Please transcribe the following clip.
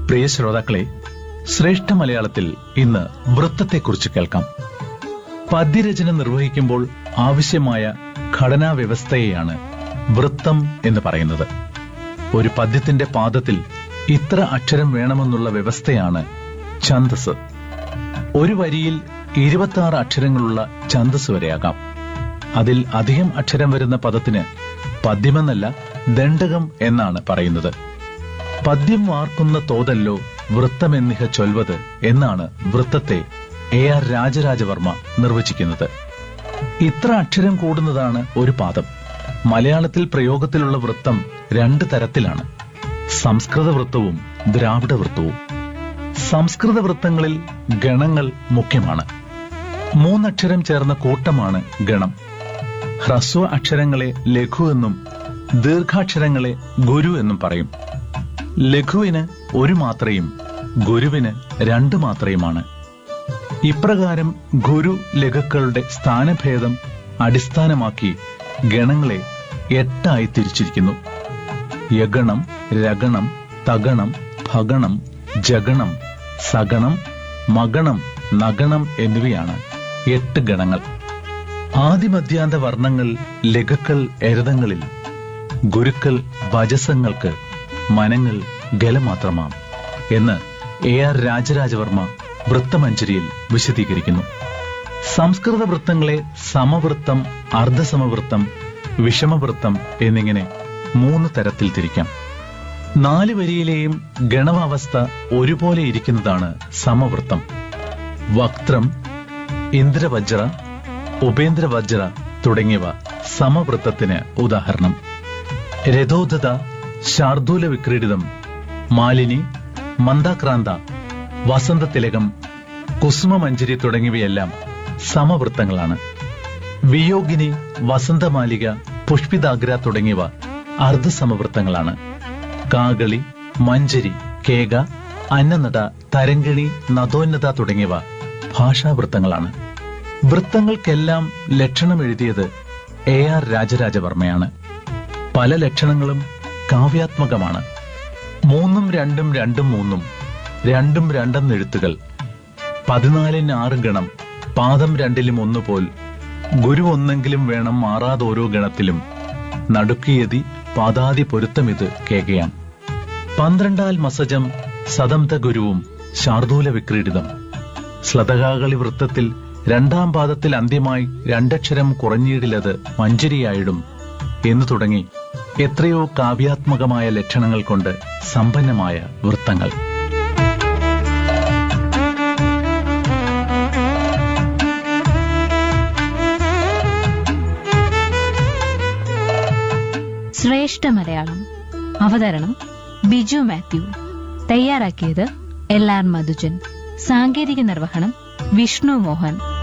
പ്രിയ ശ്രോതാക്കളെ ശ്രേഷ്ഠ മലയാളത്തിൽ ഇന്ന് വൃത്തത്തെക്കുറിച്ച് കേൾക്കാം പദ്യരചന നിർവഹിക്കുമ്പോൾ ആവശ്യമായ ഘടനാ വ്യവസ്ഥയെയാണ് വൃത്തം എന്ന് പറയുന്നത് ഒരു പദ്യത്തിന്റെ പാദത്തിൽ ഇത്ര അക്ഷരം വേണമെന്നുള്ള വ്യവസ്ഥയാണ് ഛന്ദസ് ഒരു വരിയിൽ ഇരുപത്തി ആറ് അക്ഷരങ്ങളുള്ള ഛന്ദസ് വരെയാകാം അതിൽ അധികം അക്ഷരം വരുന്ന പദത്തിന് പദ്യമെന്നല്ല ദണ്ഡകം എന്നാണ് പറയുന്നത് പദ്യം വാർക്കുന്ന തോതല്ലോ വൃത്തമെന്നിഹ ചൊൽവത് എന്നാണ് വൃത്തത്തെ എ ആർ രാജരാജവർമ്മ നിർവചിക്കുന്നത് ഇത്ര അക്ഷരം കൂടുന്നതാണ് ഒരു പാദം മലയാളത്തിൽ പ്രയോഗത്തിലുള്ള വൃത്തം രണ്ട് തരത്തിലാണ് സംസ്കൃത വൃത്തവും ദ്രാവിഡ വൃത്തവും സംസ്കൃത വൃത്തങ്ങളിൽ ഗണങ്ങൾ മുഖ്യമാണ് മൂന്നക്ഷരം ചേർന്ന കൂട്ടമാണ് ഗണം ഹ്രസ്വ അക്ഷരങ്ങളെ ലഘു എന്നും ദീർഘാക്ഷരങ്ങളെ ഗുരു എന്നും പറയും ലഘുവിന് ഒരു മാത്രയും ഗുരുവിന് രണ്ട് മാത്രയുമാണ് ഇപ്രകാരം ഗുരു ലഘുക്കളുടെ സ്ഥാനഭേദം അടിസ്ഥാനമാക്കി ഗണങ്ങളെ എട്ടായി തിരിച്ചിരിക്കുന്നു യഗണം രഗണം തഗണം ഭഗണം ജഗണം സഗണം മഗണം നഗണം എന്നിവയാണ് എട്ട് ഗണങ്ങൾ ആദിമധ്യാന്ത വർണ്ണങ്ങൾ ലഘുക്കൾ എരതങ്ങളിൽ ഗുരുക്കൾ വജസങ്ങൾക്ക് മനങ്ങൾ ഗലമാത്രമാം എന്ന് എ ആർ രാജരാജവർമ്മ വൃത്തമഞ്ജരിയിൽ വിശദീകരിക്കുന്നു സംസ്കൃത വൃത്തങ്ങളെ സമവൃത്തം അർദ്ധസമവൃത്തം വിഷമവൃത്തം എന്നിങ്ങനെ മൂന്ന് തരത്തിൽ തിരിക്കാം നാല് വരിയിലെയും ഗണവാവസ്ഥ ഒരുപോലെ ഇരിക്കുന്നതാണ് സമവൃത്തം വക്ത്രം ഇന്ദ്രവജ്ര ഉപേന്ദ്രവജ്ര തുടങ്ങിയവ സമവൃത്തത്തിന് ഉദാഹരണം രഥോദത ശാർദൂല വിക്രീഡിതം മാലിനി മന്ദാക്രാന്ത വസന്തതിലകം കുസുമമഞ്ജരി തുടങ്ങിയവയെല്ലാം സമവൃത്തങ്ങളാണ് വിയോഗിനി വസന്തമാലിക പുഷ്പിതാഗ്ര തുടങ്ങിയവ അർദ്ധസമവൃത്തങ്ങളാണ് കാകളി മഞ്ജരി കേക അന്നനട തരങ്കിണി നദോന്നത തുടങ്ങിയവ ഭാഷാവൃത്തങ്ങളാണ് വൃത്തങ്ങൾക്കെല്ലാം ലക്ഷണം എഴുതിയത് എ ആർ രാജരാജവർമ്മയാണ് പല ലക്ഷണങ്ങളും കാവ്യാത്മകമാണ് മൂന്നും രണ്ടും രണ്ടും മൂന്നും രണ്ടും രണ്ടെന്ന് എഴുത്തുകൾ പതിനാലിന് ആറ് ഗണം പാദം രണ്ടിലും ഒന്നുപോൽ ഗുരു ഒന്നെങ്കിലും വേണം മാറാതോരോ ഗണത്തിലും നടുക്കിയതി പാദാതി പൊരുത്തമിത് കേകയാം പന്ത്രണ്ടാൽ മസജം സദംത ഗുരുവും ശാർദൂല വിക്രീഡിതം ശ്ലതകാകളി വൃത്തത്തിൽ രണ്ടാം പാദത്തിൽ അന്ത്യമായി രണ്ടക്ഷരം കുറഞ്ഞിടിലത് മഞ്ചരിയായിടും എന്നു തുടങ്ങി എത്രയോ കാവ്യാത്മകമായ ലക്ഷണങ്ങൾ കൊണ്ട് സമ്പന്നമായ വൃത്തങ്ങൾ ശ്രേഷ്ഠ മലയാളം അവതരണം ബിജു മാത്യു തയ്യാറാക്കിയത് എൽ ആർ മധുജൻ സാങ്കേതിക നിർവഹണം വിഷ്ണു മോഹൻ